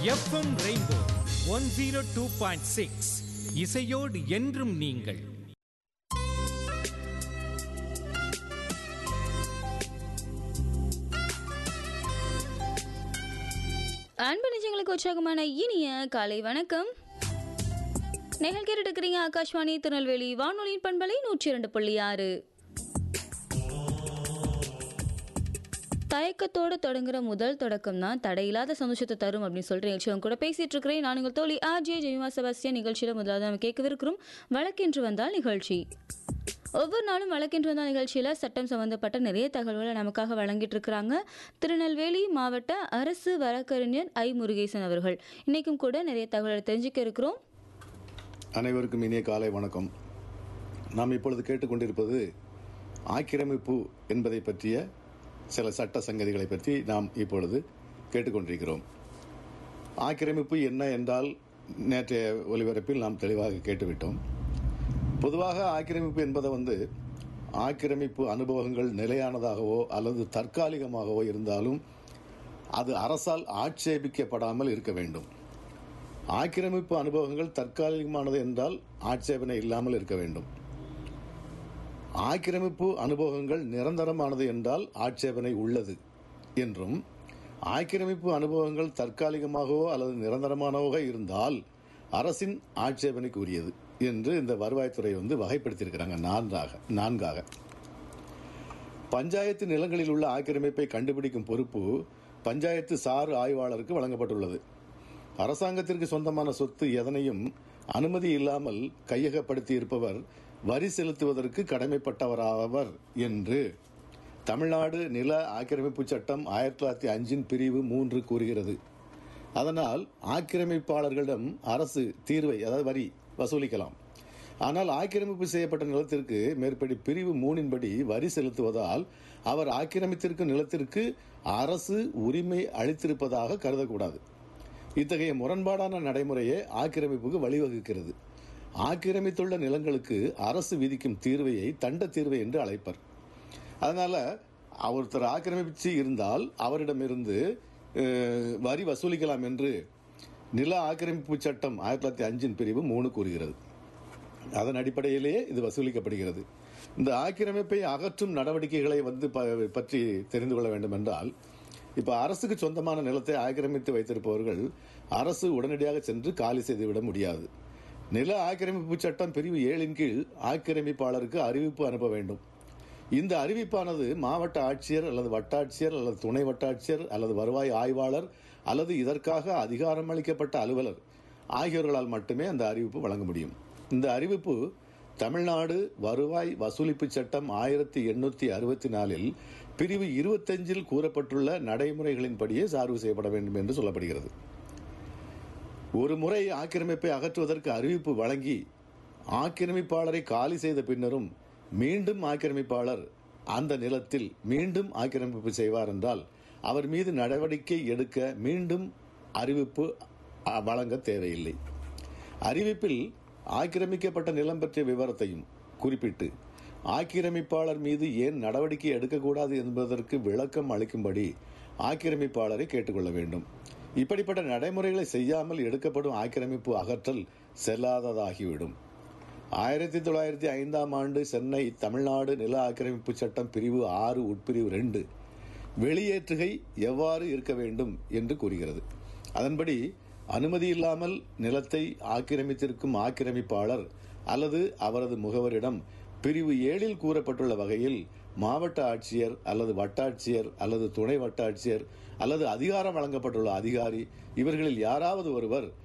FM rainbow one zero two point six இசையோடு என்றும் நீங்கள் அன்பு நிஜங்களுக்கு உற்சாகமான இனிய காலை வணக்கம் நிகழ் கேட்டுட்டு இருக்கிறீங்க ஆகாஷ்வாணி திருநெல்வேலி வானொலியின் பண்பலை நூற்றி இரண்டு புள்ளி ஆறு தயக்கத்தோடு தொடங்குற முதல் தொடக்கம் தான் தடையில்லாத சந்தோஷத்தை தரும் அப்படின்னு சொல்லிட்டு நிகழ்ச்சி அவங்க கூட பேசிட்டு இருக்கிறேன் நான் உங்கள் தோழி ஆர் ஜே ஜெயமா செபாஸ்டியன் நிகழ்ச்சியில் முதலாவது நம்ம கேட்கவிருக்கிறோம் வழக்கென்று வந்தால் நிகழ்ச்சி ஒவ்வொரு நாளும் வழக்கென்று வந்தால் நிகழ்ச்சியில் சட்டம் சம்பந்தப்பட்ட நிறைய தகவல்களை நமக்காக வழங்கிட்டு இருக்கிறாங்க திருநெல்வேலி மாவட்ட அரசு வழக்கறிஞர் ஐ முருகேசன் அவர்கள் இன்னைக்கும் கூட நிறைய தகவல்களை தெரிஞ்சுக்க இருக்கிறோம் அனைவருக்கும் இனிய காலை வணக்கம் நாம் இப்பொழுது கேட்டுக்கொண்டிருப்பது ஆக்கிரமிப்பு என்பதை பற்றிய சில சட்ட சங்கதிகளை பற்றி நாம் இப்பொழுது கேட்டுக்கொண்டிருக்கிறோம் ஆக்கிரமிப்பு என்ன என்றால் நேற்றைய ஒலிபரப்பில் நாம் தெளிவாக கேட்டுவிட்டோம் பொதுவாக ஆக்கிரமிப்பு என்பதை வந்து ஆக்கிரமிப்பு அனுபவங்கள் நிலையானதாகவோ அல்லது தற்காலிகமாகவோ இருந்தாலும் அது அரசால் ஆட்சேபிக்கப்படாமல் இருக்க வேண்டும் ஆக்கிரமிப்பு அனுபவங்கள் தற்காலிகமானது என்றால் ஆட்சேபனை இல்லாமல் இருக்க வேண்டும் ஆக்கிரமிப்பு அனுபவங்கள் நிரந்தரமானது என்றால் ஆட்சேபனை உள்ளது என்றும் ஆக்கிரமிப்பு அனுபவங்கள் தற்காலிகமாகவோ அல்லது நிரந்தரமானவோ இருந்தால் அரசின் ஆட்சேபனைக்கு உரியது என்று இந்த வருவாய்த்துறை வந்து வகைப்படுத்தியிருக்கிறாங்க நான்காக நான்காக பஞ்சாயத்து நிலங்களில் உள்ள ஆக்கிரமிப்பை கண்டுபிடிக்கும் பொறுப்பு பஞ்சாயத்து சார் ஆய்வாளருக்கு வழங்கப்பட்டுள்ளது அரசாங்கத்திற்கு சொந்தமான சொத்து எதனையும் அனுமதி இல்லாமல் கையகப்படுத்தி இருப்பவர் வரி செலுத்துவதற்கு கடமைப்பட்டவராவர் என்று தமிழ்நாடு நில ஆக்கிரமிப்பு சட்டம் ஆயிரத்தி தொள்ளாயிரத்தி அஞ்சின் பிரிவு மூன்று கூறுகிறது அதனால் ஆக்கிரமிப்பாளர்களிடம் அரசு தீர்வை அதாவது வரி வசூலிக்கலாம் ஆனால் ஆக்கிரமிப்பு செய்யப்பட்ட நிலத்திற்கு மேற்படி பிரிவு மூணின்படி வரி செலுத்துவதால் அவர் ஆக்கிரமித்திருக்கும் நிலத்திற்கு அரசு உரிமை அளித்திருப்பதாக கருதக்கூடாது இத்தகைய முரண்பாடான நடைமுறையே ஆக்கிரமிப்புக்கு வழிவகுக்கிறது ஆக்கிரமித்துள்ள நிலங்களுக்கு அரசு விதிக்கும் தீர்வையை தண்ட தீர்வை என்று அழைப்பர் அதனால ஒருத்தர் ஆக்கிரமிச்சு இருந்தால் அவரிடமிருந்து அஹ், வரி வசூலிக்கலாம் என்று நில ஆக்கிரமிப்பு சட்டம் ஆயிரத்தி தொள்ளாயிரத்தி அஞ்சின் பிரிவு மூணு கூறுகிறது அதன் அடிப்படையிலேயே இது வசூலிக்கப்படுகிறது இந்த ஆக்கிரமிப்பை அகற்றும் நடவடிக்கைகளை வந்து ப- பற்றி தெரிந்து கொள்ள வேண்டும் என்றால் இப்ப அரசுக்கு சொந்தமான நிலத்தை ஆக்கிரமித்து வைத்திருப்பவர்கள் அரசு உடனடியாக சென்று காலி செய்துவிட முடியாது நில ஆக்கிரமிப்பு சட்டம் பிரிவு ஏழின் கீழ் ஆக்கிரமிப்பாளருக்கு அறிவிப்பு அனுப்ப வேண்டும் இந்த அறிவிப்பானது மாவட்ட ஆட்சியர் அல்லது வட்டாட்சியர் அல்லது துணை வட்டாட்சியர் அல்லது வருவாய் ஆய்வாளர் அல்லது இதற்காக அதிகாரம் அளிக்கப்பட்ட அலுவலர் ஆகியோர்களால் மட்டுமே அந்த அறிவிப்பு வழங்க முடியும் இந்த அறிவிப்பு தமிழ்நாடு வருவாய் வசூலிப்பு சட்டம் ஆயிரத்தி எண்ணூத்தி அறுபத்தி நாலில் பிரிவு இருபத்தஞ்சில் கூறப்பட்டுள்ள நடைமுறைகளின்படியே சார்பு செய்யப்பட வேண்டும் என்று சொல்லப்படுகிறது ஒரு முறை ஆக்கிரமிப்பை அகற்றுவதற்கு அறிவிப்பு வழங்கி ஆக்கிரமிப்பாளரை காலி செய்த பின்னரும் மீண்டும் ஆக்கிரமிப்பாளர் அந்த நிலத்தில் மீண்டும் ஆக்கிரமிப்பு செய்வார் என்றால் அவர் மீது நடவடிக்கை எடுக்க மீண்டும் அறிவிப்பு அ, வழங்க தேவையில்லை அறிவிப்பில் ஆக்கிரமிக்கப்பட்ட நிலம் பற்றிய விவரத்தையும் குறிப்பிட்டு ஆக்கிரமிப்பாளர் மீது ஏன் நடவடிக்கை எடுக்கக்கூடாது என்பதற்கு விளக்கம் அளிக்கும்படி ஆக்கிரமிப்பாளரை கேட்டுக்கொள்ள வேண்டும் இப்படிப்பட்ட நடைமுறைகளை செய்யாமல் எடுக்கப்படும் ஆக்கிரமிப்பு அகற்றல் செல்லாததாகிவிடும் ஆயிரத்தி தொள்ளாயிரத்தி ஐந்தாம் ஆண்டு சென்னை தமிழ்நாடு நில ஆக்கிரமிப்பு சட்டம் பிரிவு ஆறு உட்பிரிவு ரெண்டு வெளியேற்றுகை எவ்வாறு இருக்க வேண்டும் என்று கூறுகிறது அதன்படி அனுமதி இல்லாமல் நிலத்தை ஆக்கிரமித்திருக்கும் ஆக்கிரமிப்பாளர் அல்லது அவரது முகவரிடம் பிரிவு ஏழில் கூறப்பட்டுள்ள வகையில் மாவட்ட ஆட்சியர் அல்லது வட்டாட்சியர் அல்லது துணை வட்டாட்சியர் அல்லது அதிகாரம் வழங்கப்பட்டுள்ள அதிகாரி இவர்களில் யாராவது ஒருவர்